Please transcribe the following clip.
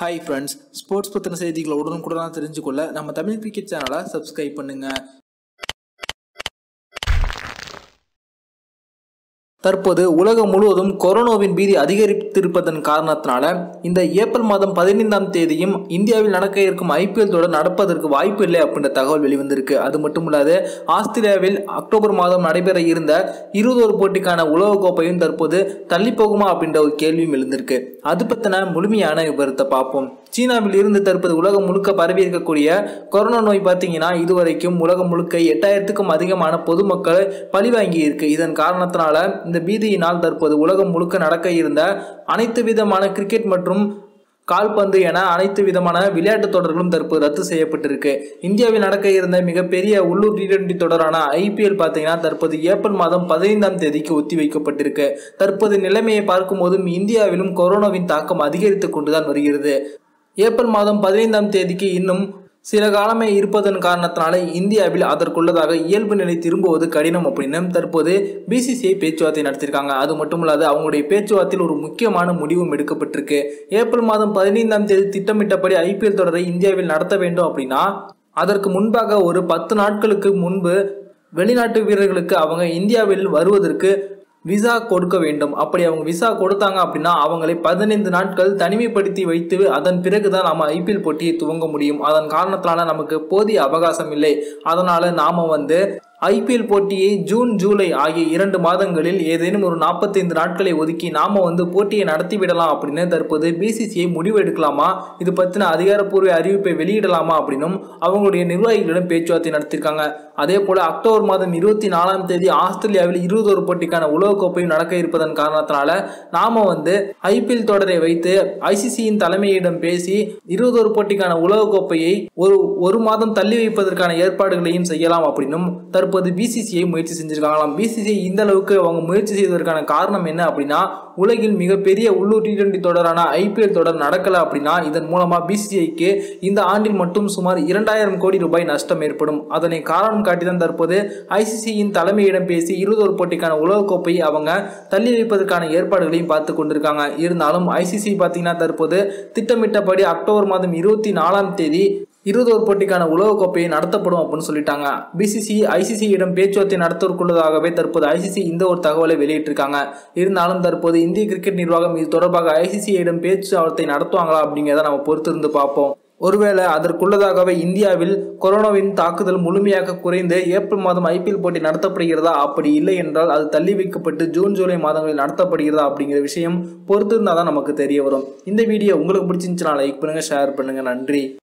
hi friends sports பற்றின செய்திகளை உடனுக்குடனாக தெரிஞ்சுக்கொள்ள நம்ம தமிழ் கிரிக்கெட் சேனலை சப்ஸ்கிரைப் பண்ணுங்க தற்போது உலகம் முழுவதும் கொரோனாவின் பீதி அதிகரித்திருப்பதன் காரணத்தினால இந்த ஏப்ரல் மாதம் பதினைந்தாம் தேதியும் இந்தியாவில் நடக்க இருக்கும் ஐபிஎல் தொடர் நடப்பதற்கு வாய்ப்பு இல்லை அப்படின்ற தகவல் வெளிவந்திருக்கு அது மட்டும் இல்லாது ஆஸ்திரேலியாவில் அக்டோபர் மாதம் நடைபெற இருந்த இருபதோரு போட்டிக்கான உலகக்கோப்பையும் தற்போது தள்ளி போகுமா அப்படின்ற ஒரு கேள்வியும் எழுந்திருக்கு அது பற்றின முழுமையான விவரத்தை பார்ப்போம் சீனாவில் இருந்து தற்போது உலகம் முழுக்க பரவி இருக்கக்கூடிய கொரோனா நோய் பார்த்தீங்கன்னா இதுவரைக்கும் உலகம் முழுக்க எட்டாயிரத்துக்கும் அதிகமான பொதுமக்கள் பழிவாங்கி இருக்கு இதன் காரணத்தினால இந்த பீதியினால் தற்போது உலகம் முழுக்க நடக்க இருந்த அனைத்து விதமான கிரிக்கெட் மற்றும் கால்பந்து என அனைத்து விதமான விளையாட்டு தொடர்களும் தற்போது ரத்து செய்யப்பட்டிருக்கு இந்தியாவில் நடக்க இருந்த மிகப்பெரிய உள்ளூர் டி டுவெண்டி தொடரான ஐபிஎல் பார்த்தீங்கன்னா தற்போது ஏப்ரல் மாதம் பதினைந்தாம் தேதிக்கு ஒத்தி வைக்கப்பட்டிருக்கு தற்போது நிலைமையை பார்க்கும்போதும் இந்தியாவிலும் கொரோனாவின் தாக்கம் அதிகரித்து கொண்டுதான் வருகிறது ஏப்ரல் மாதம் பதினைந்தாம் தேதிக்கு இன்னும் சில காலமே இருப்பதன் காரணத்தினால இந்தியாவில் அதற்குள்ளதாக இயல்பு நிலை திரும்புவது கடினம் அப்படின்னு தற்போது பிசிசிஐ பேச்சுவார்த்தை நடத்தியிருக்காங்க அது மட்டும் இல்லாது அவங்களுடைய பேச்சுவார்த்தையில் ஒரு முக்கியமான முடிவும் எடுக்கப்பட்டிருக்கு ஏப்ரல் மாதம் பதினைந்தாம் தேதி திட்டமிட்டபடி ஐபிஎல் தொடரை இந்தியாவில் நடத்த வேண்டும் அப்படின்னா அதற்கு முன்பாக ஒரு பத்து நாட்களுக்கு முன்பு வெளிநாட்டு வீரர்களுக்கு அவங்க இந்தியாவில் வருவதற்கு விசா கொடுக்க வேண்டும் அப்படி அவங்க விசா கொடுத்தாங்க அப்படின்னா அவங்களை பதினைந்து நாட்கள் தனிமைப்படுத்தி வைத்து அதன் பிறகுதான் நம்ம ஐபிஎல் போட்டியை துவங்க முடியும் அதன் காரணத்தினால நமக்கு போதிய அவகாசம் இல்லை அதனால நாம வந்து ஐபிஎல் போட்டியை ஜூன் ஜூலை ஆகிய இரண்டு மாதங்களில் ஏதேனும் ஒரு நாற்பத்தைந்து நாட்களை ஒதுக்கி நாம வந்து போட்டியை நடத்தி விடலாம் அப்படின்னு தற்போது பிசிசிஐ முடிவு எடுக்கலாமா இது பற்றின அதிகாரப்பூர்வ அறிவிப்பை வெளியிடலாமா அப்படின்னும் அவங்களுடைய நிர்வாகிகளிடம் பேச்சுவார்த்தை நடத்தியிருக்காங்க அதே போல அக்டோபர் மாதம் இருபத்தி நாலாம் தேதி ஆஸ்திரேலியாவில் இருபதொரு போட்டிக்கான உலகக்கோப்பையும் நடக்க இருப்பதன் காரணத்தினால நாம வந்து ஐபிஎல் தொடரை வைத்து ஐசிசியின் தலைமையிடம் பேசி இருபதொரு போட்டிக்கான உலகக்கோப்பையை ஒரு ஒரு மாதம் தள்ளி வைப்பதற்கான ஏற்பாடுகளையும் செய்யலாம் அப்படின்னும் தற்போது பிசிசிஐ முயற்சி செஞ்சிருக்காங்களாம் பிசிசிஐ இந்த அளவுக்கு அவங்க முயற்சி செய்வதற்கான காரணம் என்ன அப்படின்னா உலகில் மிகப்பெரிய உள்ளூர் டி டுவெண்டி தொடரான ஐபிஎல் தொடர் நடக்கல அப்படின்னா இதன் மூலமா பிசிசிஐக்கு இந்த ஆண்டில் மட்டும் சுமார் இரண்டாயிரம் கோடி ரூபாய் நஷ்டம் ஏற்படும் அதனை காரணம் காட்டிதான் தற்போது ஐசிசியின் தலைமையிடம் பேசி இருபதொரு போட்டிக்கான உலகக்கோப்பையை அவங்க தள்ளி வைப்பதற்கான ஏற்பாடுகளையும் பார்த்து கொண்டிருக்காங்க இருந்தாலும் ஐசிசி பார்த்தீங்கன்னா தற்போது திட்டமிட்டபடி அக்டோபர் மாதம் இருபத்தி நாலாம் தேதி இருபதோர் போட்டிக்கான உலகக்கோப்பையை நடத்தப்படும் அப்படின்னு சொல்லிட்டாங்க பிசிசி ஐசிசியிடம் பேச்சுவார்த்தை நடத்துவதற்குள்ளதாகவே தற்போது ஐசிசி இந்த ஒரு தகவலை வெளியிட்டிருக்காங்க இருந்தாலும் தற்போது இந்திய கிரிக்கெட் நிர்வாகம் இது தொடர்பாக ஐசிசியிடம் பேச்சுவார்த்தை நடத்துவாங்களா அப்படிங்கிறத நம்ம பொறுத்திருந்து பார்ப்போம் ஒருவேளை அதற்குள்ளதாகவே இந்தியாவில் கொரோனாவின் தாக்குதல் முழுமையாக குறைந்து ஏப்ரல் மாதம் ஐபிஎல் போட்டி நடத்தப்படுகிறதா அப்படி இல்லை என்றால் அது தள்ளி வைக்கப்பட்டு ஜூன் ஜூலை மாதங்களில் நடத்தப்படுகிறதா அப்படிங்கிற விஷயம் பொறுத்திருந்தால் தான் நமக்கு தெரிய வரும் இந்த வீடியோ உங்களுக்கு பிடிச்சிருந்துச்சுன்னா லைக் பண்ணுங்கள் ஷேர் பண்ணுங்கள் நன்றி